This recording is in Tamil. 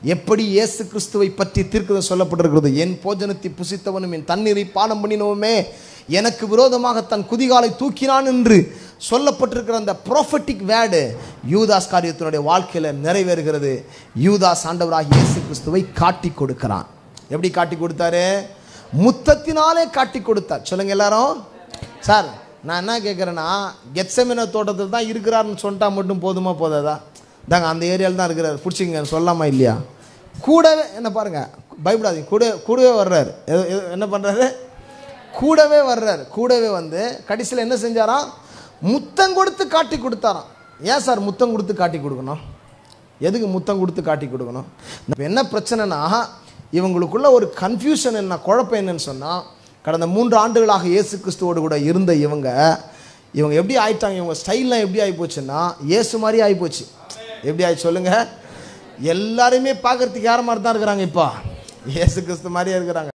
எப்படி இயேசு கிறிஸ்துவை பற்றி தீர்க்கதம் சொல்லப்பட்டிருக்கிறது என் போஜனத்தை புசித்தவனும் என் தண்ணீரை பானம் பண்ணினவுமே எனக்கு விரோதமாக தன் குதிகாலை தூக்கினான் என்று சொல்லப்பட்டிருக்கிற அந்த ப்ராஃபட்டிக் வேர்டு யூதாஸ் காரியத்தினுடைய வாழ்க்கையில் நிறைவேறுகிறது யூதாஸ் ஆண்டவராக இயேசு கிறிஸ்துவை காட்டி கொடுக்கிறான் எப்படி காட்டி கொடுத்தாரு முத்தத்தினாலே காட்டி கொடுத்தார் சொல்லுங்க எல்லாரும் சார் நான் என்ன கேட்குறேன்னா கெட்சமின தோட்டத்தில் தான் இருக்கிறாருன்னு சொல்லிட்டா மட்டும் போதுமா போதாதா தாங்க அந்த ஏரியாவில் தான் இருக்கிறார் பிடிச்சிங்க சொல்லாமா இல்லையா கூடவே என்ன பாருங்க பயப்படாதீங்க கூட கூடவே வர்றாரு எது- எது- என்ன பண்ணுறாரு கூடவே வர்றாரு கூடவே வந்து கடைசியில் என்ன செஞ்சாராம் முத்தம் கொடுத்து காட்டி கொடுத்தாராம் ஏன் சார் முத்தம் கொடுத்து காட்டி கொடுக்கணும் எதுக்கு முத்தம் கொடுத்து காட்டி கொடுக்கணும் இப்ப என்ன பிரச்சனைனா இவங்களுக்குள்ள ஒரு கன்ஃபியூஷன் என்ன குழப்பம் என்னன்னு சொன்னால் கடந்த மூன்று ஆண்டுகளாக இயேசு கிறிஸ்துவோடு கூட இருந்த இவங்க இவங்க எப்படி ஆயிட்டாங்க இவங்க ஸ்டைல்லாம் எப்படி ஆகி போச்சுன்னா இயேசு மாதிரி ஆகி போச்சு எப்படி ஆகி சொல்லுங்க எல்லாருமே பார்க்கறதுக்கு யார மாதிரி தான் இருக்கிறாங்க இப்போ இயேசு கிறிஸ்து மாதிரியே இருக்கிறாங்க